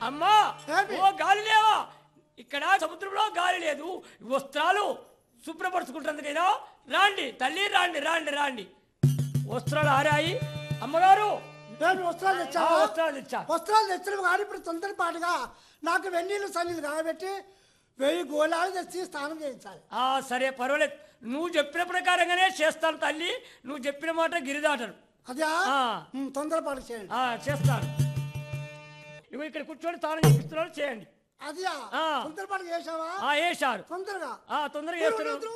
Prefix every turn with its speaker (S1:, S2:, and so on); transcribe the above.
S1: అమ్మా
S2: ఏమి?
S1: ఓ గాలి లేవా ఇక్కడ సముద్రంలో గాలి లేదు వస్త్రాలు శుభ్రపరచుకుంటుందికైనా రాండి తల్లి రాండి రాండి రాండి వస్త్రాలు ఆరాయి అమ్మగారు
S2: ఏమి వస్త్రాలు
S1: ఆ
S2: తెచ్చావా
S1: వస్త్రాలు తెచ్చా
S2: వస్త్రాలు తెచ్చినవి కానీ ఇప్పుడు తొందరపాటుగా నాకు వెన్నీళ్ళు సన్నిధి కాబెట్టి వెయ్యి గోళాలు తెచ్చి స్నానం చేయించాలి
S1: ఆ సరే పర్వాలేదు నువ్వు చెప్పిన ప్రకారంగానే చేస్తాను తల్లి నువ్వు చెప్పిన మాట గిరిదాటను
S2: అదే
S1: ఆ.
S2: తొందరపాటు చేయండి
S1: ఆ చేస్తాను ఇగో ఇక్కడ కూర్చొని తాను చేపిస్తున్నాడు చేయండి
S2: అది
S1: ఆ.
S2: తొందరపాటు చేసావా
S1: ఆ వేశారు
S2: తొందరగా
S1: ఆ తొందరగా
S2: మీరు
S1: చేస్తున్నారు
S2: వద్దు.